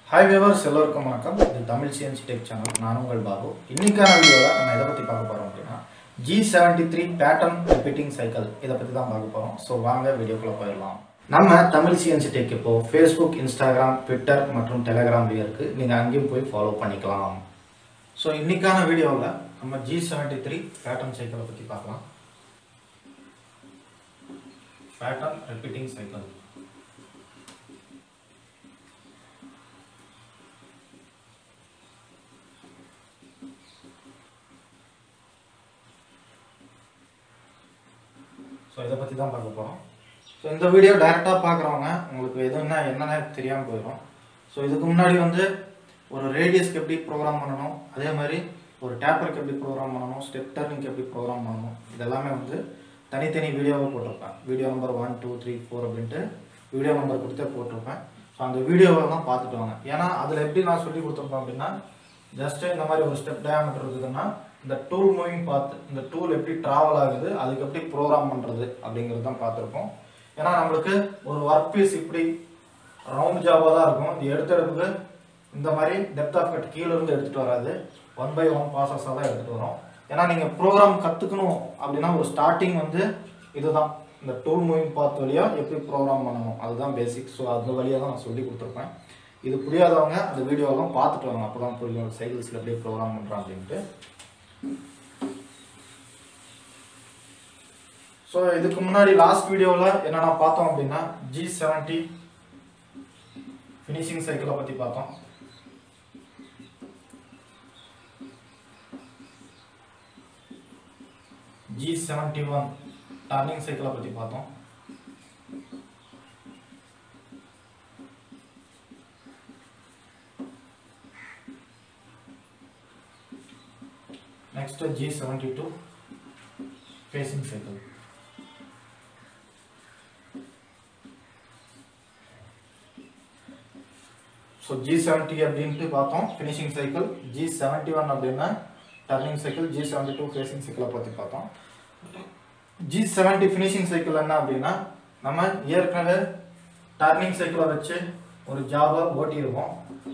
hi viewers எல்லோருக்கும் வணக்கம் இது தமிழ் சிஎன்சி டெக் சேனல் நான் உங்கள் பாபு இன்னைக்கான வீடியோவில் நம்ம எதை பற்றி பார்க்க போகிறோம் அப்படின்னா G seventy three pattern repeating cycle இதை பற்றி தான் பார்க்க போகிறோம் ஸோ வாங்க வீடியோக்குள்ளே போயிடலாம் நம்ம தமிழ் சிஎன்சி டெக் இப்போ ஃபேஸ்புக் இன்ஸ்டாகிராம் ட்விட்டர் மற்றும் டெலிகிராம்லேயே இருக்குது நீங்கள் அங்கேயும் போய் ஃபாலோ பண்ணிக்கலாம் ஸோ இன்னைக்கான வீடியோவில் நம்ம ஜி செவன்டி த்ரீ பேட்டர்ன் சைக்கிளை பற்றி பார்க்கலாம் பேட்டர்ன் ரிப்பீட்டிங் சைக்கிள் ஸோ இதை பற்றி தான் பார்க்க போகிறோம் ஸோ இந்த வீடியோ டைரெக்டாக பார்க்குறவங்க உங்களுக்கு எதுன்னா என்னென்ன தெரியாமல் போயிடும் ஸோ இதுக்கு முன்னாடி வந்து ஒரு ரேடியஸ்க்கு எப்படி ப்ரோக்ராம் பண்ணணும் அதே மாதிரி ஒரு டேப்பருக்கு எப்படி ப்ரோக்ராம் பண்ணணும் ஸ்டெப் டர்னிங்க்கு எப்படி ப்ரோக்ராம் பண்ணணும் இதெல்லாமே வந்து தனித்தனி வீடியோவாக போட்டிருப்பேன் video number one two three four அப்படின்ட்டு வீடியோ நம்பர் கொடுத்தே போட்டிருப்பேன் ஸோ அந்த வீடியோவெல்லாம் பார்த்துட்டு வாங்க ஏன்னா அதில் எப்படி நான் சொல்லி கொடுத்துருப்பேன் அப்படின்னா ஜஸ்ட்டு இந்த மாதிரி ஒரு ஸ்டெப் டயாமீட்டர் இருக்குதுன்னா இந்த டூல் மூவிங் பார்த்து இந்த டூல் எப்படி ட்ராவல் ஆகுது அதுக்கு எப்படி ப்ரோக்ராம் பண்ணுறது அப்படிங்கிறது தான் பார்த்துருப்போம் ஏன்னா நம்மளுக்கு ஒரு ஒர்க் பீஸ் இப்படி ரவுண்ட் ஜாபாக தான் இருக்கும் இது எடுத்த எடுப்புக்கு இந்த மாதிரி டெப்த் ஆஃப் கட் கீழே இருந்து எடுத்துகிட்டு வராது ஒன் பை ஒன் ப்ராசஸாக தான் எடுத்துகிட்டு வரோம் ஏன்னா நீங்கள் ப்ரோக்ராம் கற்றுக்கணும் அப்படின்னா ஒரு ஸ்டார்டிங் வந்து இதுதான் இந்த டூல் மூவிங் பார்த்து வழியாக எப்படி ப்ரோக்ராம் பண்ணணும் அதுதான் பேசிக் ஸோ அந்த வழியாக தான் நான் சொல்லி கொடுத்துருப்பேன் இது புரியாதவங்க அந்த வீடியோலாம் பார்த்துட்டு வாங்க அப்போ தான் புரியும் சைக்கிள்ஸில் எப்படி ப்ரோக்ராம் பண்ணுறான் அப்படின்ட்டு ஸோ இதுக்கு முன்னாடி லாஸ்ட் வீடியோவில் என்னென்ன பார்த்தோம் அப்படின்னா ஜி செவன்டி ஃபினிஷிங் சைக்கிளை பற்றி பார்த்தோம் ஜி செவன்டி ஒன் டர்னிங் சைக்கிளை பற்றி பார்த்தோம் next G72 facing cycle so G seventy அப்படின்ட்டு பார்த்தோம் finishing cycle G seventy one அப்படின்னா turning cycle G seventy two facing சைக்கிளை பற்றி பார்த்தோம் ஜி செவன்ட்டி ஃபினிஷிங் சைக்கிள் என்ன அப்படின்னா நம்ம ஏற்கனவே டர்னிங் சைக்கிளை வச்சு ஒரு ஜாபை ஓட்டியிருக்கோம்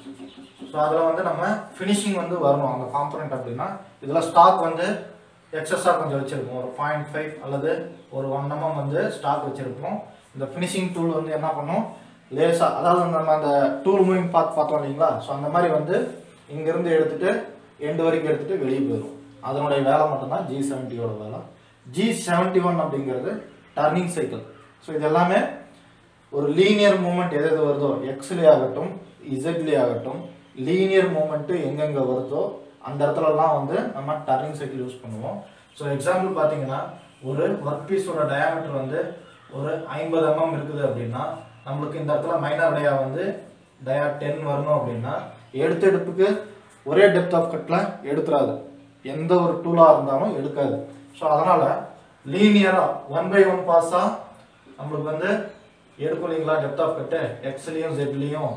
ஸோ அதில் வந்து நம்ம ஃபினிஷிங் வந்து வரணும் அந்த காம்பனண்ட் அப்படின்னா இதில் ஸ்டாக் வந்து எக்ஸஸாக கொஞ்சம் வச்சுருப்போம் ஒரு பாயிண்ட் ஃபைவ் அல்லது ஒரு ஒன் எம்எம் வந்து ஸ்டாக் வச்சுருப்போம் இந்த ஃபினிஷிங் டூல் வந்து என்ன பண்ணும் லேசாக அதாவது நம்ம அந்த டூல் மூவிங் பார்த்து பார்த்தோம் இல்லைங்களா ஸோ அந்த மாதிரி வந்து இங்கேருந்து எடுத்துகிட்டு எண்டு வரைக்கும் எடுத்துகிட்டு வெளியே போயிடும் அதனுடைய வேலை மட்டும்தான் ஜி செவன்ட்டியோட வேலை ஜி செவன்ட்டி ஒன் அப்படிங்கிறது டர்னிங் சைக்கிள் ஸோ இது எல்லாமே ஒரு லீனியர் மூமெண்ட் எது எது வருதோ எக்ஸ்லே ஆகட்டும் இசட்லே ஆகட்டும் லீனியர் மூமெண்ட்டு எங்கெங்கே வருதோ அந்த இடத்துலலாம் வந்து நம்ம டர்னிங் சைக்கிள் யூஸ் பண்ணுவோம் ஸோ எக்ஸாம்பிள் பார்த்தீங்கன்னா ஒரு ஒர்க் பீஸோட டயாமீட்டர் வந்து ஒரு ஐம்பது எம்எம் இருக்குது அப்படின்னா நம்மளுக்கு இந்த இடத்துல மைனர் டயா வந்து டயா டென் வரணும் அப்படின்னா எடுத்த எடுப்புக்கு ஒரே டெப்த் ஆஃப் கட்டில் எடுத்துறாது எந்த ஒரு டூலாக இருந்தாலும் எடுக்காது ஸோ அதனால் லீனியராக ஒன் பை ஒன் பாஸாக நம்மளுக்கு வந்து எடுக்கும் இல்லைங்களா டெப்த் ஆஃப் கட்டு எக்ஸ்லேயும் ஜெட்லேயும்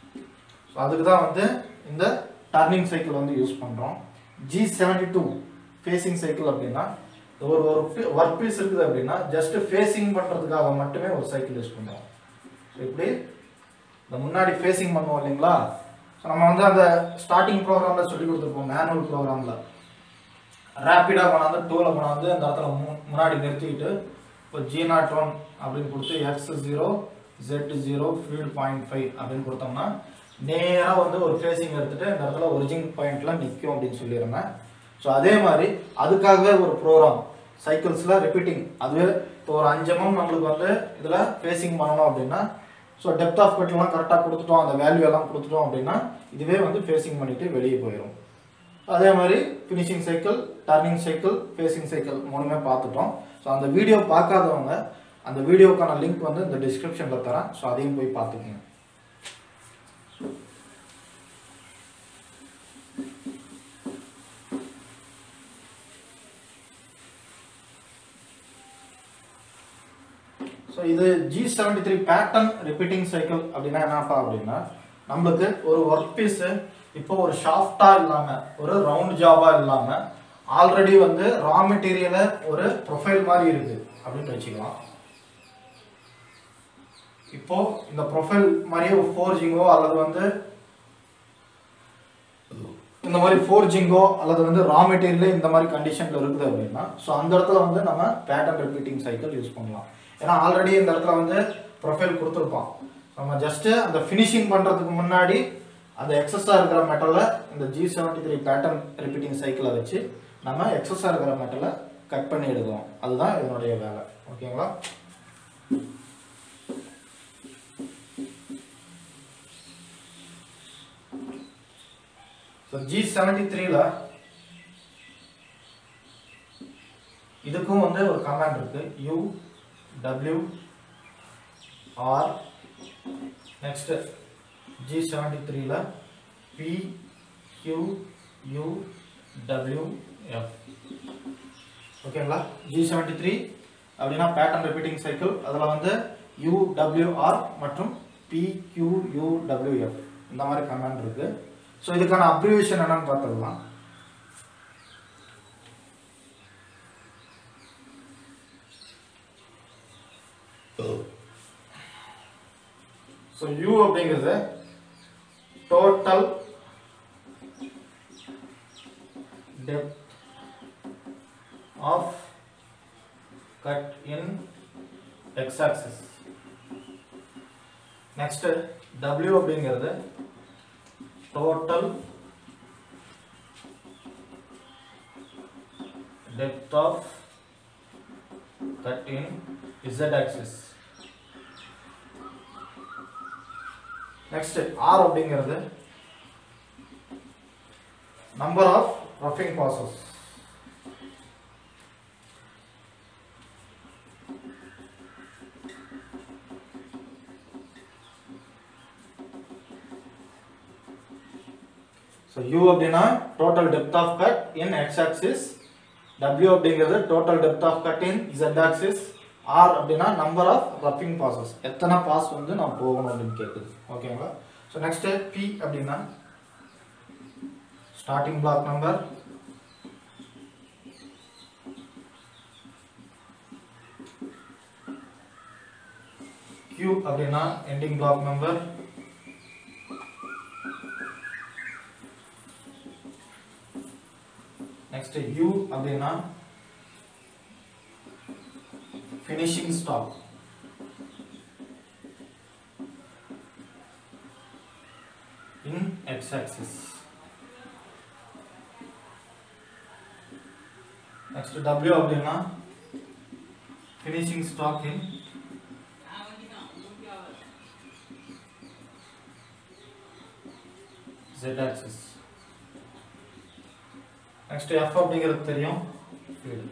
ஸோ அதுக்கு தான் வந்து இந்த டர்னிங் சைக்கிள் வந்து யூஸ் பண்ணுறோம் G seventy two facing cycle அப்படின்னா ஒரு ஒரு ஒர்க் பீஸ் இருக்குது அப்படின்னா ஜஸ்ட் ஃபேஸிங் பண்ணுறதுக்காக மட்டுமே ஒரு சைக்கிள் யூஸ் பண்ணுறோம் ஸோ இப்படி இந்த முன்னாடி ஃபேஸிங் பண்ணுவோம் இல்லைங்களா ஸோ நம்ம வந்து அந்த ஸ்டார்டிங் ப்ரோக்ராமில் சொல்லி கொடுத்துருப்போம் மேனுவல் ப்ரோக்ராமில் ரேப்பிடாக கொண்டாந்து டூவில் கொண்டாந்து அந்த இடத்துல மு முன்னாடி நிறுத்திக்கிட்டு இப்போ ஜி நாட் ஒன் அப்படின்னு கொடுத்து X zero Z zero field point five அப்படின்னு கொடுத்தோம்னா நேராக வந்து ஒரு ஃபேஸிங் எடுத்துகிட்டு இந்த இடத்துல ஒரிஜின் பாயிண்ட்லாம் நிற்கும் அப்படின்னு சொல்லியிருந்தேன் ஸோ அதே மாதிரி அதுக்காகவே ஒரு ப்ரோக்ராம் சைக்கிள்ஸில் ரிப்பீட்டிங் அதுவே இப்போ ஒரு அஞ்சு எம்எம் நம்மளுக்கு வந்து இதில் ஃபேஸிங் பண்ணணும் அப்படின்னா ஸோ டெப்த் ஆஃப் கட்லாம் கரெக்டாக கொடுத்துட்டோம் அந்த வேல்யூ எல்லாம் கொடுத்துட்டோம் அப்படின்னா இதுவே வந்து ஃபேஸிங் பண்ணிவிட்டு வெளியே போயிடும் அதே மாதிரி finishing cycle turning cycle facing cycle மூணுமே பார்த்துட்டோம் ஸோ அந்த வீடியோ பார்க்காதவங்க அந்த வீடியோக்கான லிங்க் வந்து இந்த டிஸ்கிரிப்ஷனில் தரேன் ஸோ அதையும் போய் பார்த்துக்கோங்க ஸோ இது G seventy three pattern repeating cycle அப்படின்னா என்னப்பா அப்படின்னா நம்மளுக்கு ஒரு ஒர்க் பீஸு இப்போ ஒரு ஷாஃப்டாக இல்லாமல் ஒரு ரவுண்ட் ஜாபாக இல்லாமல் ஆல்ரெடி வந்து ரா மெட்டீரியலை ஒரு ப்ரொஃபைல் மாதிரி இருக்குது அப்படின்னு வச்சுக்கலாம் இப்போ இந்த ப்ரொஃபைல் மாதிரியே ஒரு ஃபோர்ஜிங்கோ அல்லது வந்து இந்த மாதிரி ஃபோர்ஜிங்கோ அல்லது வந்து ரா மெட்டீரியலே இந்த மாதிரி கண்டிஷனில் இருக்குது அப்படின்னா ஸோ அந்த இடத்துல வந்து நம்ம பேட்டர்ன் ரிப்பீட்டிங் சைக்கிள் யூஸ் பண்ணலாம் ஏன்னா ஆல்ரெடி இந்த இடத்துல வந்து ப்ரொஃபைல் கொடுத்துருப்போம் நம்ம ஜஸ்ட்டு அந்த ஃபினிஷிங் பண்ணுறதுக்கு முன்னாடி அந்த எக்ஸஸாக இருக்கிற மெட்டலை இந்த G seventy three pattern repeating சைக்கிளை வச்சு நம்ம எக்ஸஸாக இருக்கிற மெட்டலை கட் பண்ணி எடுக்கிறோம் அதுதான் இதனுடைய வேலை ஓகேங்களா ஸோ ஜி செவன்டி த்ரீல இதுக்கும் வந்து ஒரு கமாண்ட் இருக்கு U W R next G seventy த்ரீல P Q U W F ஓகேங்களா ஜி செவன்டி த்ரீ அப்படின்னா பேட்டர்ன் ரிப்பீட்டிங் சைக்கிள் அதில் வந்து யூ டபிள்யூ ஆர் மற்றும் P Q U W F இந்த மாதிரி கமாண்ட் இருக்கு ஸோ இதுக்கான அப்ரிவேஷன் என்னன்னு பார்த்துக்கலாம் ஸோ யூ அப்படிங்கிறது total depth of cut in X axis next W அப்படிங்கிறது total depth of cut in z axis next r அப்படிங்கிறது number of roughing passes so U அப்படின்னா total depth of cut in X axis W அப்படிங்கிறது total depth of cut in Z axis R அப்படின்னா number of ரஃபிங் passes எத்தனை pass வந்து நான் போகணும் அப்படின்னு கேட்குது ஓகேங்களா ஸோ நெக்ஸ்ட் பி அப்படின்னா ஸ்டார்டிங் பிளாக் நம்பர் Q அப்படின்னா ending block number next U அப்படின்னா finishing stock in X axis next W அப்படின்னா finishing stock in Z axis next F அப்படிங்கிறது தெரியும் field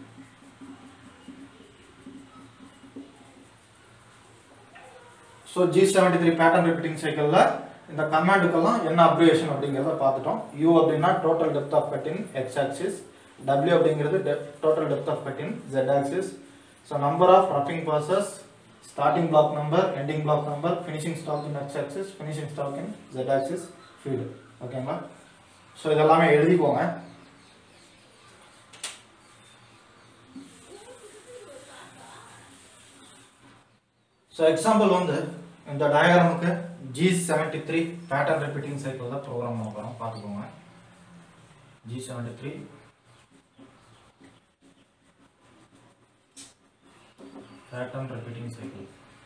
so G seventy three pattern repeating சைக்கிளில் இந்த கமாண்டுக்கெல்லாம் என்ன அப்ரிவேஷன் அப்படிங்கிறத பார்த்துட்டோம் யூ அப்படின்னா total depth of cut in X axis W அப்படிங்கிறது total depth of cut in Z axis so number of ரஃபிங் passes starting block number ending block number finishing stock in X axis finishing stock in Z axis field ஓகேங்களா so இதெல்லாமே எழுதிக்கோங்க so example வந்து இந்த டயக்ராமுக்கு G seventy three pattern repeating cycle தான் program பண்ண போகிறோம் பார்த்துக்கோங்க G seventy three pattern repeating cycle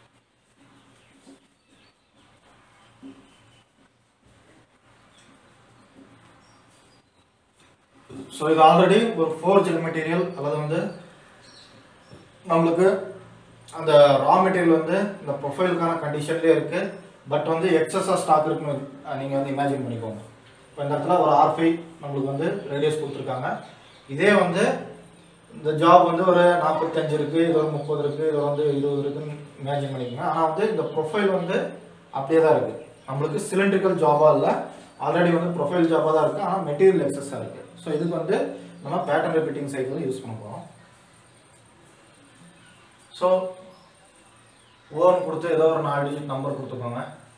so இது ஆல்ரெடி ஒரு ஃபோர்ஜல் மெட்டீரியல் அல்லது வந்து நம்மளுக்கு அந்த ரா மெட்டீரியல் வந்து இந்த ப்ரொஃபைலுக்கான கண்டிஷன்லேயே இருக்கு பட் வந்து எக்ஸஸாக ஸ்டாக் இருக்குன்னு நீங்கள் வந்து இமேஜின் பண்ணிக்கோங்க இப்போ இந்த இடத்துல ஒரு ஆர் ஃபைவ் நம்மளுக்கு வந்து ரேடியஸ் கொடுத்துருக்காங்க இதே வந்து இந்த ஜாப் வந்து ஒரு நாற்பத்தஞ்சு இருக்குது இது ஒரு முப்பது இருக்குது இது வந்து இருபது இருக்குன்னு இமேஜின் பண்ணிக்கோங்க ஆனால் வந்து இந்த ப்ரொஃபைல் வந்து அப்படியே தான் இருக்குது நம்மளுக்கு சிலிண்ட்ரிக்கல் ஜாபாக இல்லை ஆல்ரெடி வந்து ப்ரொஃபைல் ஜாபாக தான் இருக்குது ஆனால் மெட்டீரியல் எக்ஸஸாக இருக்குது ஸோ இதுக்கு வந்து நம்ம பேட்டர்ன் ரிப்பீட்டிங் சைக்கிள் யூஸ் பண்ண போகிறோம் ஸோ ஓன்னு கொடுத்து ஏதோ ஒரு நாலு டிஜிட் நம்பர் கொடுத்துக்கோங்க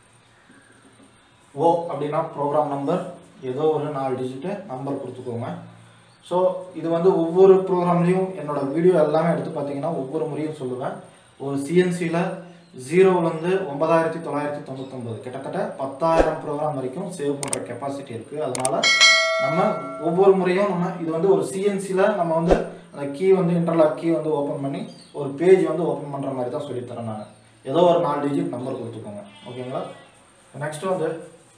ஓ அப்படின்னா ப்ரோக்ராம் நம்பர் ஏதோ ஒரு நாலு டிஜிட்டு நம்பர் கொடுத்துக்கோங்க ஸோ இது வந்து ஒவ்வொரு ப்ரோக்ராம்லேயும் என்னோட வீடியோ எல்லாமே எடுத்து பார்த்தீங்கன்னா ஒவ்வொரு முறையும் சொல்லுவேன் ஒரு சிஎன்சியில் ஜீரோவிலேருந்து ஒன்பதாயிரத்தி தொள்ளாயிரத்தி தொண்ணூத்தொம்பது கிட்டத்தட்ட பத்தாயிரம் ப்ரோக்ராம் வரைக்கும் சேவ் பண்ணுற கெப்பாசிட்டி இருக்குது அதனால் நம்ம ஒவ்வொரு முறையும் நம்ம இது வந்து ஒரு சிஎன்சியில் நம்ம வந்து அந்த கீ வந்து இன்டர்லாக் கீ வந்து ஓப்பன் பண்ணி ஒரு பேஜ் வந்து ஓப்பன் பண்ணுற மாதிரி தான் சொல்லித்தரேன் நான் ஏதோ ஒரு நாலு டிஜிட் நம்பர் கொடுத்துக்கோங்க ஓகேங்களா நெக்ஸ்ட் வந்து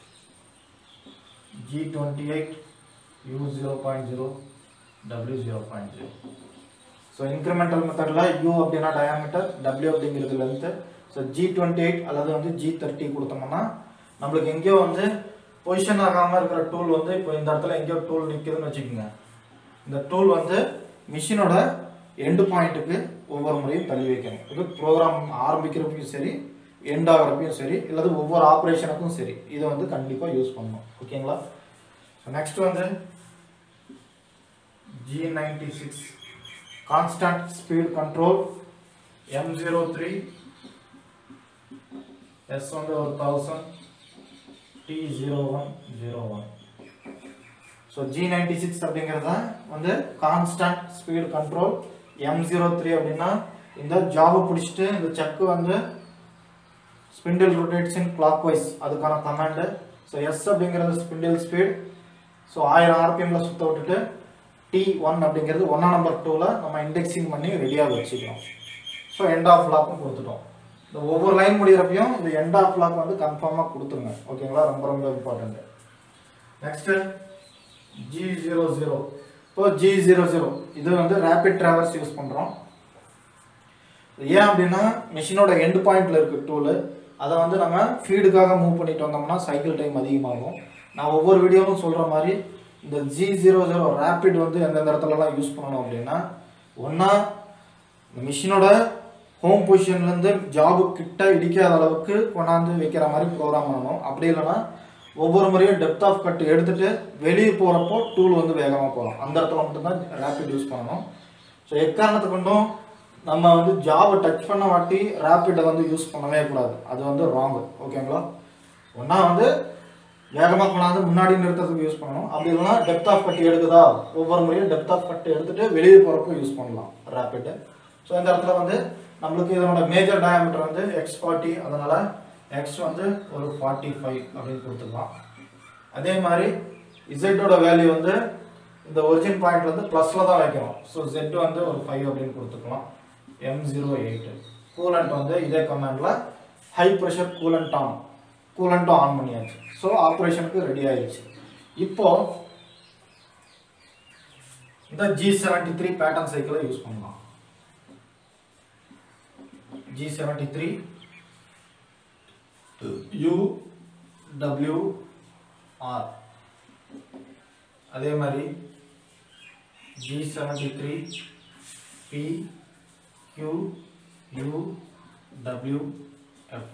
G twenty eight U zero point zero W zero point zero so incremental மெத்தடில் யூ அப்படின்னா டயாமீட்டர் டபிள்யூ அப்படிங்கிறது length so G twenty eight அல்லது வந்து ஜி தேர்ட்டி கொடுத்தோம்னா நம்மளுக்கு எங்கேயோ வந்து பொசிஷன் ஆகாமல் இருக்கிற டூல் வந்து இப்போ இந்த இடத்துல எங்கேயோ டூல் நிற்குதுன்னு வச்சுக்கோங்க இந்த டூல் வந்து மிஷினோட எண்டு பாயிண்ட்டுக்கு ஒவ்வொரு முறையும் தள்ளி வைக்கணும் இது ப்ரோக்ராம் ஆரம்பிக்கிறப்பையும் சரி எண்ட் ஆகிறப்பையும் சரி இல்லது ஒவ்வொரு ஆப்ரேஷனுக்கும் சரி இதை வந்து கண்டிப்பாக யூஸ் பண்ணணும் ஓகேங்களா ஸோ நெக்ஸ்ட் வந்து G ninety six constant speed control M zero three S வந்து ஒரு thousand T zero one zero one so G ninety six அப்படிங்கிறத வந்து constant speed control M zero three அப்படின்னா இந்த ஜாபை பிடிச்சிட்டு இந்த செக்கு வந்து spindle rotates in clockwise அதுக்கான கமாண்டு ஸோ எஸ் அப்படிங்கிறது ஸ்பிண்டில் ஸ்பீட் ஸோ ஆயிரம் ஆர்பிஎம்ல சுத்த விட்டுட்டு டி ஒன் அப்படிங்கிறது ஒன்றா நம்பர் டூவில் நம்ம இண்டெக்ஸிங் பண்ணி ரெடியாக வச்சுக்கிறோம் ஸோ எண்ட் ஆஃப் லாக்கும் கொடுத்துட்டோம் இந்த ஒவ்வொரு லைன் முடிகிறப்பையும் இந்த எண்ட் ஆஃப் லாக் வந்து கன்ஃபார்மாக கொடுத்துருங்க ஓகேங்களா ரொம்ப ரொம்ப important next G zero zero இப்போ ஜி ஜீரோ ஜீரோ இது வந்து ரேபிட் டிராவர்ஸ் யூஸ் பண்ணுறோம் ஏன் அப்படின்னா மிஷினோட எண்ட் பாயிண்ட்ல இருக்கு டூலு அதை வந்து நம்ம ஃபீடுக்காக மூவ் பண்ணிட்டு வந்தோம்னா சைக்கிள் டைம் அதிகமாகும் நான் ஒவ்வொரு வீடியோவும் சொல்கிற மாதிரி இந்த ஜி ஜீரோ ஜீரோ ரேபிட் வந்து எந்தெந்த இடத்துலலாம் யூஸ் பண்ணணும் அப்படின்னா ஒன்றா இந்த மிஷினோட ஹோம் பொசிஷன்லேருந்து ஜாபு கிட்ட இடிக்காத அளவுக்கு கொண்டாந்து வைக்கிற மாதிரி ப்ரோக்ராம் பண்ணணும் அப்படி இல்லைன்னா ஒவ்வொரு முறையும் டெப்த் ஆஃப் கட் எடுத்துட்டு வெளியே போகிறப்போ டூல் வந்து வேகமாக போகலாம் அந்த இடத்துல மட்டும்தான் ரேபிட் யூஸ் பண்ணணும் ஸோ எக்காரணத்தை கொண்டும் நம்ம வந்து ஜாபை டச் பண்ண வாட்டி ரேப்பிடை வந்து யூஸ் பண்ணவே கூடாது அது வந்து ராங் ஓகேங்களா ஒன்றா வந்து வேகமாக கொண்டாந்து முன்னாடி நிறுத்தத்துக்கு யூஸ் பண்ணணும் அப்படி இல்லைன்னா டெப்த் ஆஃப் கட் எடுக்குதா ஒவ்வொரு முறையும் டெப்த் ஆஃப் கட் எடுத்துட்டு வெளியே போகிறப்போ யூஸ் பண்ணலாம் ரேப்பிட்டு ஸோ இந்த இடத்துல வந்து நம்மளுக்கு இதனோட மேஜர் டயாமீட்டர் வந்து எக்ஸ் ஃபார்ட்டி அதனால எக்ஸ் வந்து ஒரு ஃபார்ட்டி ஃபைவ் அப்படின்னு கொடுத்துக்கலாம் அதே மாதிரி இசட்டோட வேல்யூ வந்து இந்த ஒரிஜின் பாயிண்ட் வந்து ப்ளஸில் தான் வைக்கணும் ஸோ ஜெட் வந்து ஒரு ஃபைவ் அப்படின்னு கொடுத்துக்கலாம் எம் ஜீரோ எயிட் கூலண்ட் வந்து இதே கமாண்டில் ஹை ப்ரெஷர் கூலண்ட் ஆன் கூலண்ட்டும் ஆன் பண்ணியாச்சு ஸோ ஆப்ரேஷனுக்கு ரெடி ஆயிடுச்சு இப்போ இந்த ஜி செவன்டி த்ரீ பேட்டர்ன் சைக்கிளை யூஸ் பண்ணலாம் G seventy three U W R அதே மாதிரி G seventy three P Q U W F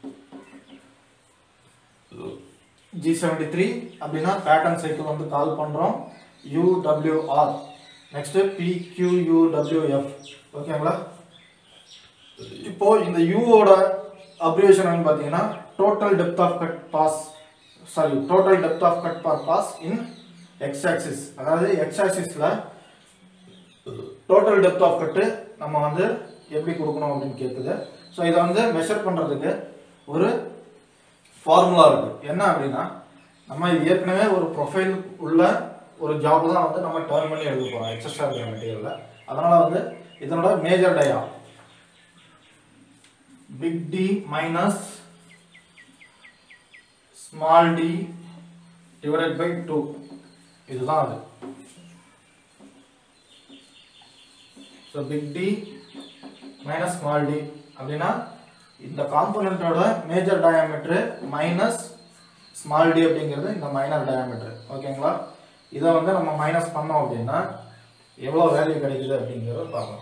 G seventy three அப்படின்னா பேட்டர்ன் சைக்கிள் வந்து கால் பண்ணுறோம் U W R next P Q U W F ஓகேங்களா இப்போ இந்த யூவோட அப்ரிவேஷன் பார்த்தீங்கன்னா total depth of cut pass sorry total depth of cut per pass in X axis அதாவது எக்ஸ் ஆக்சிஸில் டோட்டல் டெப்த் ஆஃப் கட்டு நம்ம வந்து எப்படி கொடுக்கணும் அப்படின்னு கேட்குது ஸோ இதை வந்து மெஷர் பண்ணுறதுக்கு ஒரு ஃபார்முலா இருக்குது என்ன அப்படின்னா நம்ம இது ஏற்கனவே ஒரு ப்ரொஃபைல் உள்ள ஒரு ஜாப் தான் வந்து நம்ம டர்ன் பண்ணி எழுத போகிறோம் எக்ஸஸ்ட்ரா இருக்கிற மெட்டீரியலில் அதனால் வந்து இதனோட major dia big D minus small D divided by two இதுதான் அது so big D minus small D அப்படின்னா இந்த காம்போனண்ட்டோட major diameter minus small D அப்படிங்கிறது இந்த மைனர் டயாமீட்டர் ஓகேங்களா இதை வந்து நம்ம மைனஸ் பண்ணோம் அப்படின்னா எவ்வளோ வேல்யூ கிடைக்குது அப்படிங்கிறத பார்க்கலாம்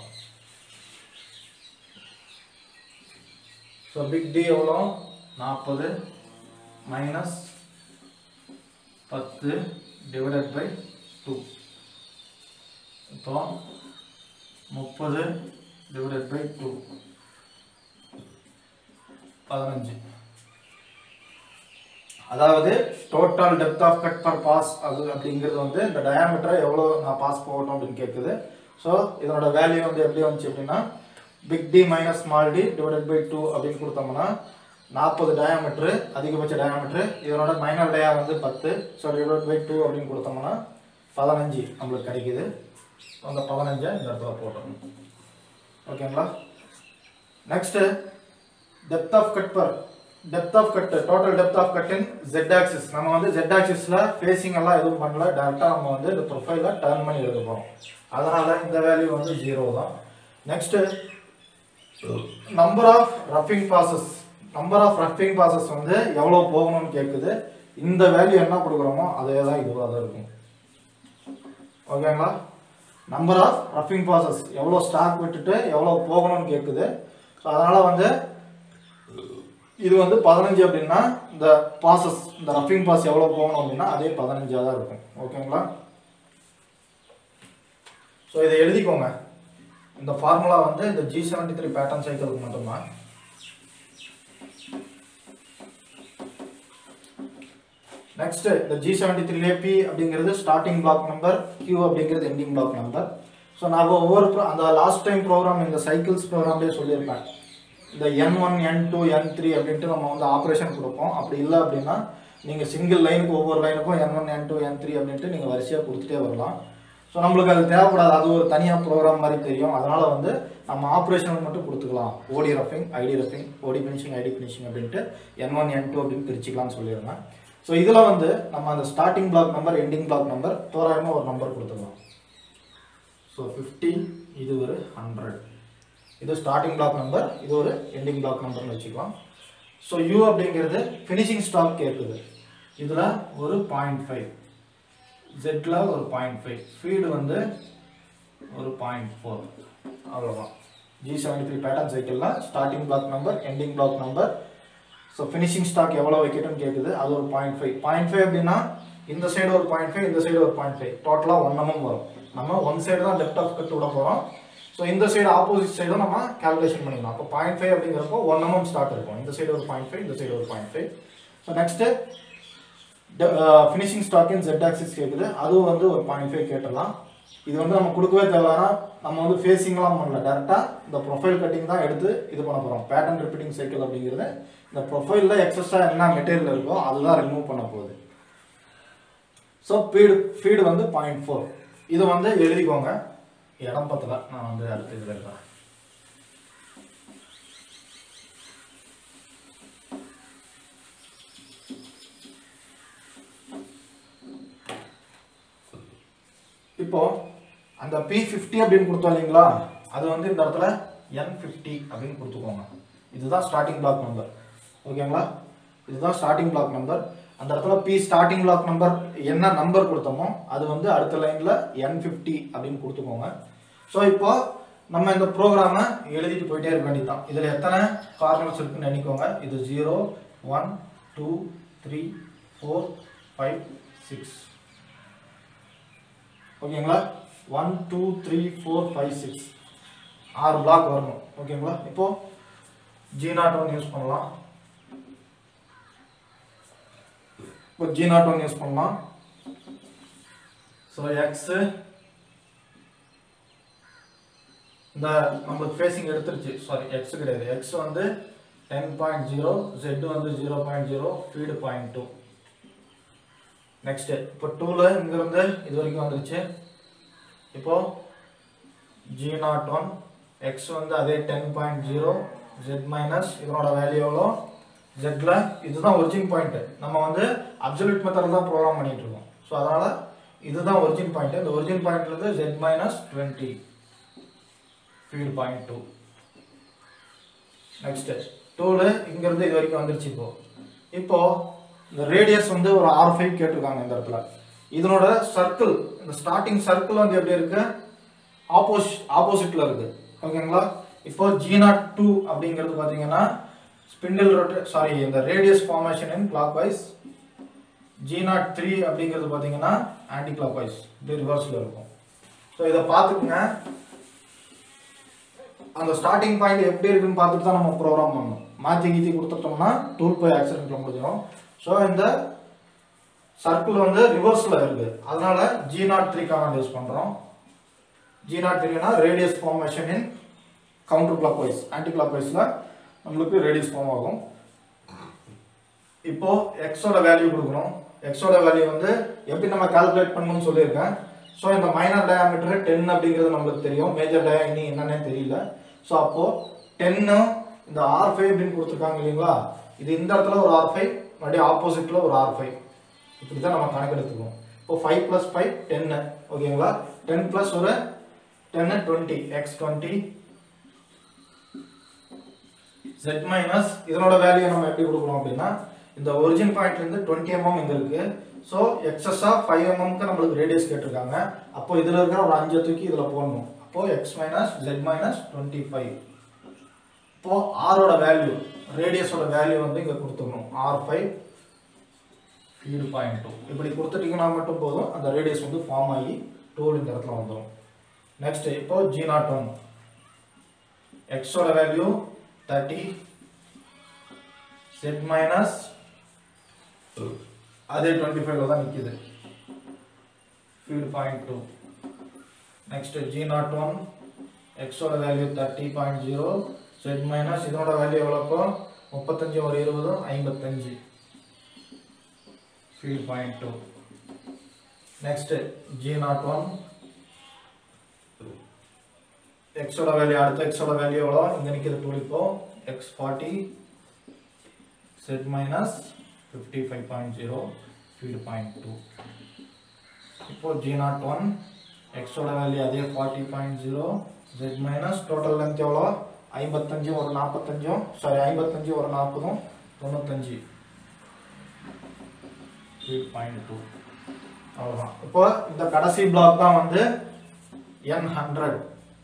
ஸோ பிக் டி எவ்வளோ நாற்பது மைனஸ் பத்து டிவைடட் பை டூ இப்போ முப்பது டிவைடட் பை டூ பதினஞ்சு அதாவது total depth of cut per pass அது அப்படிங்கிறது வந்து இந்த டயாமீட்டரை எவ்வளோ நான் பாஸ் போகட்டும் அப்படின்னு கேட்குது ஸோ இதனோட வேல்யூ வந்து எப்படி வந்துச்சு அப்படின்னா big D minus small D divided by two அப்படின்னு கொடுத்தோம்னா நாற்பது டயாமீட்ரு அதிகபட்ச டயாமீட்ரு இதனோட மைனர் டயா வந்து பத்து ஸோ டிவைட் பை டூ அப்படின்னு கொடுத்தோம்னா பதினஞ்சு நம்மளுக்கு கிடைக்குது அந்த பதினஞ்சை இந்த இடத்துல போட்டுறணும் ஓகேங்களா next depth of cut per depth of cut total depth of cut in Z axis நம்ம வந்து ஜெட் ஆக்சிஸில் ஃபேஸிங் எல்லாம் எதுவும் பண்ணல டேரெக்டாக நம்ம வந்து இந்த ப்ரொஃபைலில் டர்ன் பண்ணி எழுத போகிறோம் அதனால் இந்த வேல்யூ வந்து ஜீரோ தான் நெக்ஸ்ட்டு நம்பர் ஆஃப் ரஃபிங் பாசஸ் நம்பர் ஆஃப் ரஃபிங் பாசஸ் வந்து எவ்வளோ போகணும்னு கேட்குது இந்த வேல்யூ என்ன கொடுக்குறோமோ அதே தான் இதுவாக தான் இருக்கும் ஓகேங்களா நம்பர் ஆஃப் ரஃபிங் பாசஸ் எவ்வளோ ஸ்டாக் விட்டுட்டு எவ்வளோ போகணும்னு கேட்குது ஸோ அதனால் வந்து இது வந்து பதினஞ்சு அப்படின்னா இந்த பாசஸ் இந்த ரஃபிங் பாஸ் எவ்வளோ போகணும் அப்படின்னா அதே பதினஞ்சாக தான் இருக்கும் ஓகேங்களா ஸோ இதை எழுதிக்கோங்க இந்த ஃபார்முலா வந்து இந்த ஜி செவன்டி த்ரீ பேட்டர்ன் சைக்கிளுக்கு மட்டும்தான் நெக்ஸ்ட் இந்த ஜி செவன்டி த்ரீலே பி அப்படிங்கிறது ஸ்டார்டிங் பிளாக் நம்பர் கியூ அப்படிங்கிறது எண்டிங் பிளாக் நம்பர் ஸோ நான் ஒவ்வொரு pro- அந்த லாஸ்ட் டைம் ப்ரோக்ராம் இந்த சைக்கிள்ஸ் ப்ரோக்ராம்லேயே சொல்லியிருப்பேன் இந்த N one N two N three அப்படின்ட்டு நம்ம வந்து ஆப்ரேஷன் கொடுப்போம் அப்படி இல்லை அப்படின்னா நீங்கள் சிங்கிள் லைனுக்கு ஒவ்வொரு லைனுக்கும் N one N two N three அப்படின்ட்டு நீங்கள் வரிசையாக கொடுத்துட்டே வரலாம் ஸோ நம்மளுக்கு அது தேவைப்படாது அது ஒரு தனியாக ப்ரோக்ராம் மாதிரி தெரியும் அதனால் வந்து நம்ம ஆப்ரேஷனுக்கு மட்டும் கொடுத்துக்கலாம் ஓடி ரஃபிங் ஐடி ரஃபிங் ஓடி ஃபினிஷிங் ஐடி ஃபினிஷிங் அப்படின்ட்டு என் ஒன் என் டூ அப்படின்னு பிரிச்சுக்கலாம்னு சொல்லியிருந்தேன் ஸோ இதில் வந்து நம்ம அந்த starting block number ending block number தோராயமாக ஒரு நம்பர் கொடுத்துக்கலாம் ஸோ ஃபிஃப்டி இது ஒரு ஹண்ட்ரட் இது ஸ்டார்டிங் பிளாக் நம்பர் இது ஒரு எண்டிங் பிளாக் நம்பர்னு வச்சுக்கலாம் ஸோ யூ அப்படிங்கிறது ஃபினிஷிங் ஸ்டாக் கேட்குது இதில் ஒரு பாயிண்ட் ஃபைவ் ஜெட்டில் ஒரு பாயிண்ட் ஃபைவ் ஃபீடு வந்து ஒரு பாயிண்ட் ஃபோர் அவ்வளோதான் ஜி செவன்டி த்ரீ பேட்டர்ன் சைக்கிளில் starting block number ending block number so finishing stock எவ்வளோ வைக்கட்டும்னு கேட்குது அது ஒரு பாயிண்ட் ஃபைவ் பாயிண்ட் ஃபைவ் அப்படின்னா இந்த சைடு ஒரு பாயிண்ட் ஃபைவ் இந்த சைடு ஒரு பாயிண்ட் ஃபைவ் டோட்டலாக ஒன் எம்எம் வரும் நம்ம ஒன் சைடு தான் லெஃப்ட் ஆஃப் கட் விட போகிறோம் ஸோ இந்த சைடு ஆப்போசிட் சைடும் நம்ம கால்குலேஷன் பண்ணிக்கலாம் அப்போ பாயிண்ட் ஃபைவ் அப்படிங்கிறப்போ ஒன் எம்எம் ஸ்டாக் இருக்கும் இந்த சைடு ஒரு பாயிண்ட் ஃபைவ் இந்த சைடு ஒரு point five so next finishing stock in Z axis கேட்குது அதுவும் வந்து ஒரு பாயிண்ட் ஃபைவ் கேட்டுடலாம் இது வந்து நம்ம கொடுக்கவே தேவைன்னா நம்ம வந்து ஃபேஸிங்லாம் பண்ணல டேரெக்டாக இந்த ப்ரொஃபைல் கட்டிங் தான் எடுத்து இது பண்ண போகிறோம் பேட்டர்ன் ரிப்பீட்டிங் சைக்கிள் அப்படிங்கிறது இந்த ப்ரொஃபைலில் எக்ஸஸாக என்ன மெட்டீரியல் இருக்கோ அதுதான் ரிமூவ் பண்ண போகுது ஸோ ஃபீடு ஃபீடு வந்து பாயிண்ட் ஃபோர் இது வந்து எழுதிக்கோங்க இடம் பத்தல நான் வந்து அடுத்த இதில் இருக்கிறேன் இப்போ அந்த பி ஃபிஃப்டி அப்படின்னு கொடுத்தோம் இல்லைங்களா அது வந்து இந்த இடத்துல என் ஃபிஃப்டி அப்படின்னு கொடுத்துக்கோங்க இதுதான் ஸ்டார்டிங் பிளாக் நம்பர் ஓகேங்களா இதுதான் ஸ்டார்டிங் பிளாக் நம்பர் அந்த இடத்துல பி ஸ்டார்டிங் பிளாக் நம்பர் என்ன நம்பர் கொடுத்தோமோ அது வந்து அடுத்த லைனில் என் ஃபிஃப்டி அப்படின்னு கொடுத்துக்கோங்க ஸோ இப்போ நம்ம இந்த ப்ரோக்ராமை எழுதிட்டு போயிட்டே இருக்க வேண்டியதுதான் இதில் எத்தனை கார்னர்ஸ் இருக்குன்னு நினைக்கோங்க இது zero one two three four five six ஓகேங்களா one two three four five six ஆறு பிளாக் வரணும் ஓகேங்களா இப்போ ஜி நாட் ஒன் யூஸ் பண்ணலாம் இப்போ ஜி நாட் ஒன் யூஸ் பண்ணலாம் ஸோ எக்ஸு இந்த நம்மளுக்கு ஃபேஸிங் எடுத்துருச்சு சாரி எக்ஸ் கிடையாது எக்ஸ் வந்து டென் பாயிண்ட் ஜீரோ ஜெட் வந்து zero point zero feed point two next இப்போ டூவில் இங்கிருந்து இது வரைக்கும் வந்துருச்சு இப்போ ஜி நாட் ஒன் எக்ஸ் வந்து அதே ten point zero Z minus இதனோட வேல்யூ எவ்வளோ ஜெட்டில் இதுதான் ஒரிஜின் பாயிண்ட் நம்ம வந்து அப்சல்யூட் மெத்தட் தான் ப்ரோக்ராம் பண்ணிட்டு இருக்கோம் ஸோ அதனால் இதுதான் ஒரிஜின் பாயிண்ட் இந்த ஒரிஜின் பாயிண்ட்லேருந்து Z minus twenty feed point two next tool இங்கேருந்து இது வரைக்கும் வந்துருச்சு இப்போ இப்போ இந்த ரேடியஸ் வந்து ஒரு ஆர் ஃபைவ் கேட்டிருக்காங்க இந்த இடத்துல இதனோட சர்க்கிள் இந்த ஸ்டார்டிங் சர்க்கிள் வந்து எப்படி இருக்கு ஆப்போசிட் ஆப்போசிட்ல இருக்கு ஓகேங்களா இப்போ ஜி நாட் டூ அப்படிங்கிறது பார்த்தீங்கன்னா ஸ்பிண்டில் ரொட்டே சாரி இந்த radius formation in clockwise G naught three அப்படிங்கிறது பார்த்தீங்கன்னா ஆன்டி கிளாக் வைஸ் இப்படி ரிவர்ஸில் இருக்கும் ஸோ இதை பார்த்துக்குங்க அந்த ஸ்டார்டிங் பாயிண்ட் எப்படி இருக்குன்னு பார்த்துட்டு தான் நம்ம ப்ரோக்ராம் பண்ணணும் மாற்றி கீத்தி கொடுத்துட்டோம்னா டூல் போய் ஆக்சிடென்ட்ல முடிஞ்சிடும் ஸோ இந்த சர்க்கிள் வந்து ரிவர்ஸில் இருக்குது அதனால G naught three command use பண்ணுறோம் ஜி நாட் த்ரீனா radius formation in counter clockwise ஆன்டி கிளாக் வைஸில் நம்மளுக்கு ரேடியஸ் ஃபார்ம் ஆகும் இப்போ எக்ஸோட வேல்யூ கொடுக்கணும் எக்ஸோட வேல்யூ வந்து எப்படி நம்ம கால்குலேட் பண்ணணும்னு சொல்லியிருக்கேன் ஸோ இந்த மைனர் டயாமீட்டர் டென் அப்படிங்கிறது நம்மளுக்கு தெரியும் மேஜர் டயா இனி என்னன்னே தெரியல ஸோ அப்போ டென்னு இந்த ஆர் ஃபைவ் அப்படின்னு கொடுத்துருக்காங்க இல்லைங்களா இது இந்த இடத்துல ஒரு ஆர் ஃபைவ் மறுபடியும் ஆப்போசிட்ல ஒரு ஆர் ஃபைவ் இப்படி தான் நம்ம கணக்கெடுத்துக்குவோம் இப்போ ஃபைவ் ப்ளஸ் ஃபைவ் டென்னு ஓகேங்களா டென் ப்ளஸ் ஒரு ten twenty X twenty z minus இதனோட வேல்யூ நம்ம எப்படி கொடுக்கணும் அப்படின்னா இந்த ஒரிஜின் பாயிண்ட்ல இருந்து டுவெண்ட்டி எம்எம் இங்க இருக்கு ஸோ எக்ஸஸா ஃபைவ் எம்எம்க்கு நம்மளுக்கு ரேடியஸ் கேட்டிருக்காங்க அப்போ இதுல இருக்கிற ஒரு அஞ்சை தூக்கி இதுல போடணும் அப்போ X minus Z minus twenty five இப்போ ஆரோட வேல்யூ ரேடியஸோட வேல்யூ வந்து இங்க கொடுத்துடணும் R five feed point two இப்படி கொடுத்துட்டீங்கன்னா மட்டும் போதும் அந்த ரேடியஸ் வந்து ஃபார்ம் ஆகி டூல் இந்த இடத்துல வந்துடும் நெக்ஸ்ட் இப்போ ஜி நாட் ஒன் எக்ஸோட வேல்யூ தேர்ட்டி செட் மைனஸ் அதே டுவெண்ட்டி ஃபைவ்ல தான் நிற்கிது feed point two next G naught one எக்ஸோட value thirty point zero Z minus இதனோட வேல்யூ எவ்வளோப்போ முப்பத்தஞ்சு ஒரு இருபது ஐம்பத்தஞ்சு feed point two next G naught one எக்ஸோட வேல்யூ அடுத்த எக்ஸோட வேல்யூ எவ்வளோ இங்கே நிற்கிது டூல் இப்போ X forty Z minus fifty five point zero feed point two இப்போ ஜி நாட் ஒன் எக்ஸோட வேல்யூ அதே forty point zero Z minus total length எவ்வளோ ஐம்பத்தஞ்சு ஒரு நாற்பத்தஞ்சும் சாரி ஐம்பத்தஞ்சு ஒரு நாற்பதும் தொண்ணூத்தஞ்சு ஃபீட் பாயிண்ட் டூ அவ்வளோதான் இப்போ இந்த கடைசி பிளாக் தான் வந்து என் ஹண்ட்ரட்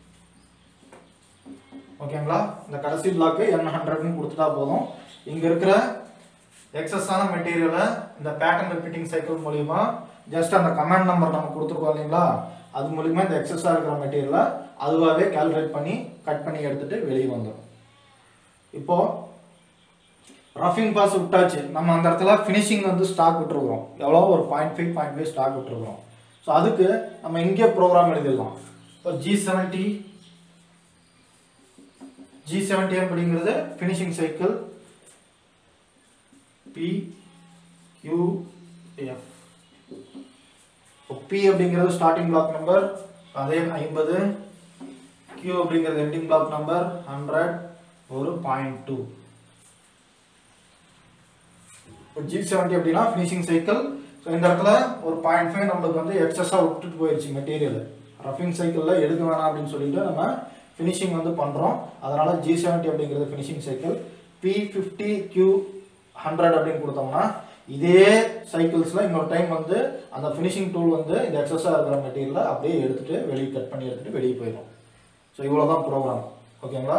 ஓகேங்களா இந்த கடைசி பிளாக்கு என் ஹண்ட்ரட்னு கொடுத்துட்டா போதும் இங்க இருக்கிற எக்ஸஸான மெட்டீரியலை இந்த பேட்டர்ன் ரிப்பீட்டிங் சைக்கிள் மூலியமா ஜஸ்ட் அந்த கமாண்ட் நம்பர் நம்ம கொடுத்துருக்கோம் இல்லைங்களா அது மூலியமா இந்த எக்ஸஸாக இருக்கிற மெட்டீரியலை அதுவாகவே கால்குலேட் பண்ணி கட் பண்ணி எடுத்துட்டு வெளியே வந்துடும் இப்போ ரஃபிங் பாஸ் விட்டாச்சு நம்ம அந்த இடத்துல ஃபினிஷிங் வந்து ஸ்டாக் விட்டுருக்குறோம் எவ்வளோ ஒரு point five point five stock விட்டுருக்குறோம் ஸோ அதுக்கு நம்ம இங்கே ப்ரோக்ராம் எழுதிடலாம் இப்போ ஜி செவன்ட்டி ஜி செவன்டி அப்படிங்கிறது finishing cycle P Q F P அப்படிங்கிறது ஸ்டார்டிங் பிளாக் நம்பர் அதே ஐம்பது கியூ அப்படிங்கிறது எண்டிங் பிளாக் நம்பர் ஹண்ட்ரட் ஒரு பாயிண்ட் டூ இப்போ ஜி செவன்டி அப்படின்னா ஃபினிஷிங் சைக்கிள் ஸோ இந்த இடத்துல ஒரு பாயிண்ட் ஃபைவ் நம்மளுக்கு வந்து எக்ஸஸாக விட்டுட்டு போயிடுச்சு மெட்டீரியல் ரஃபிங் சைக்கிளில் எடுக்க வேணாம் அப்படின்னு சொல்லிட்டு நம்ம ஃபினிஷிங் வந்து பண்ணுறோம் அதனால ஜி செவன்டி அப்படிங்கிறது finishing cycle P fifty Q hundred அப்படின்னு கொடுத்தோம்னா இதே சைக்கிள்ஸில் இன்னொரு டைம் வந்து அந்த ஃபினிஷிங் டூல் வந்து இந்த எக்ஸஸாக இருக்கிற மெட்டீரியலை அப்படியே எடுத்துட்டு வெளியே கட் பண்ணி எடுத்துட்டு வெளியே போயிடும் ஸோ இவ்வளோ தான் ப்ரோக்ராம் ஓகேங்களா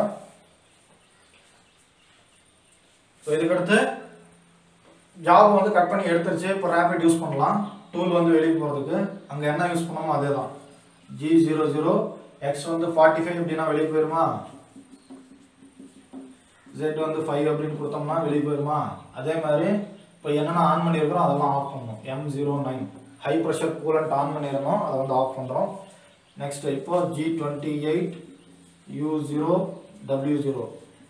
ஸோ இதுக்கடுத்து ஜாப் வந்து கட் பண்ணி எடுத்துருச்சு இப்போ ரேபிட் யூஸ் பண்ணலாம் டூல் வந்து வெளியே போகிறதுக்கு அங்கே என்ன யூஸ் பண்ணோமோ அதே தான் ஜி ஜீரோ ஜீரோ எக்ஸ் வந்து ஃபார்ட்டி ஃபைவ் அப்படின்னா வெளியே போயிருமா ஜெட் வந்து ஃபைவ் அப்படின்னு கொடுத்தோம்னா வெளியே போயிருமா அதே மாதிரி இப்போ என்னென்ன ஆன் பண்ணியிருக்கிறோம் அதெல்லாம் ஆஃப் பண்ணணும் M zero nine high pressure coolant on பண்ணியிருந்தோம் அதை வந்து ஆஃப் பண்ணுறோம் நெக்ஸ்ட் இப்போ G twenty eight U zero W zero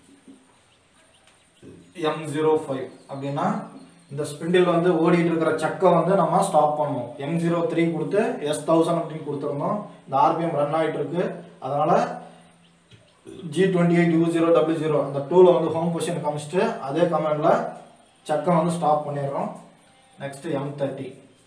M zero five அப்படின்னா இந்த ஸ்பிண்டில் வந்து ஓடிட்டு இருக்கிற சக்கை வந்து நம்ம ஸ்டாப் பண்ணணும் எம் ஜீரோ த்ரீ கொடுத்து எஸ் தௌசண்ட் அப்படின்னு கொடுத்துருந்தோம் இந்த ஆர்பிஎம் ரன் ஆகிட்டு இருக்கு அதனால G twenty eight U zero double zero அந்த டூவில் வந்து ஹோம் பொசிஷன் காமிச்சிட்டு அதே கமெண்டில் சக்கை வந்து ஸ்டாப் பண்ணிடுறோம் next M thirty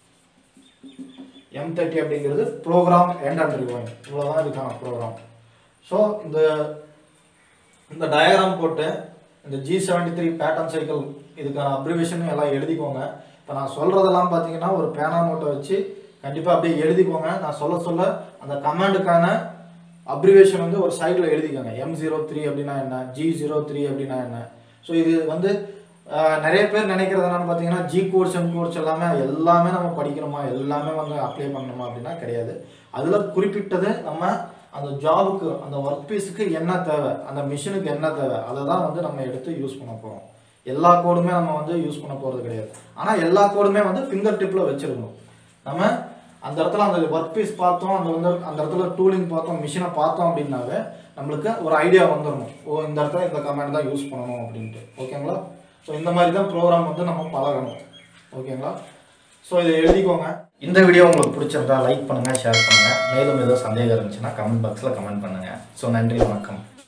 M thirty அப்படிங்கிறது ப்ரோக்ராம் எண்ட் அண்ட் ரிவைன் இவ்வளோதான் இதுக்கான ப்ரோக்ராம் ஸோ இந்த இந்த டயக்ராம் போட்டு இந்த G seventy three pattern cycle இதுக்கான அப்ரிவேஷன் எல்லாம் எழுதிக்கோங்க இப்போ நான் சொல்கிறதெல்லாம் பார்த்தீங்கன்னா ஒரு பேனா நோட்டை வச்சு கண்டிப்பாக அப்படியே எழுதிக்கோங்க நான் சொல்ல சொல்ல அந்த கமாண்டுக்கான அப்ரிவேஷன் வந்து ஒரு சைடில் எழுதிக்கோங்க எம் ஜீரோ த்ரீ அப்படின்னா என்ன ஜி ஜீரோ த்ரீ அப்படின்னா என்ன ஸோ இது வந்து ஆஹ், நிறைய பேர் நினைக்கிறது என்னன்னு பார்த்தீங்கன்னா ஜி கோர்ஸ் எம் கோர்ஸ் எல்லாமே எல்லாமே நம்ம படிக்கணுமா எல்லாமே வந்து அப்ளை பண்ணணுமா அப்படின்னா கிடையாது அதில் குறிப்பிட்டது நம்ம அந்த ஜாபுக்கு அந்த ஒர்க் பீஸுக்கு என்ன தேவை அந்த மிஷினுக்கு என்ன தேவை அதை தான் வந்து நம்ம எடுத்து யூஸ் பண்ண போகிறோம் எல்லா கோடுமே நம்ம வந்து யூஸ் பண்ண போகிறது கிடையாது ஆனால் எல்லா கோடுமே வந்து ஃபிங்கர் டிப்பில் வச்சிருக்கணும் நம்ம அந்த இடத்துல அந்த ஒர்க் பீஸ் பார்த்தோம் அந்த வந்து அந்த இடத்துல டூலிங் பார்த்தோம் மிஷினை பார்த்தோம் அப்படின்னாவே நம்மளுக்கு ஒரு ஐடியா வந்துடணும் ஓ இந்த இடத்துல இந்த கமெண்ட் தான் யூஸ் பண்ணணும் அப்படின்ட்டு ஓகேங்களா ஸோ இந்த மாதிரி தான் ப்ரோக்ராம் வந்து நம்ம பழகணும் ஓகேங்களா ஸோ இதை எழுதிக்கோங்க இந்த வீடியோ உங்களுக்கு பிடிச்சிருந்தா லைக் பண்ணுங்கள் ஷேர் பண்ணுங்கள் மேலும் ஏதோ சந்தேகம் இருந்துச்சுன்னா கமெண்ட் பாக்ஸில் கமெண்ட் பண்ணுங்கள் ஸோ நன்றி வணக்கம்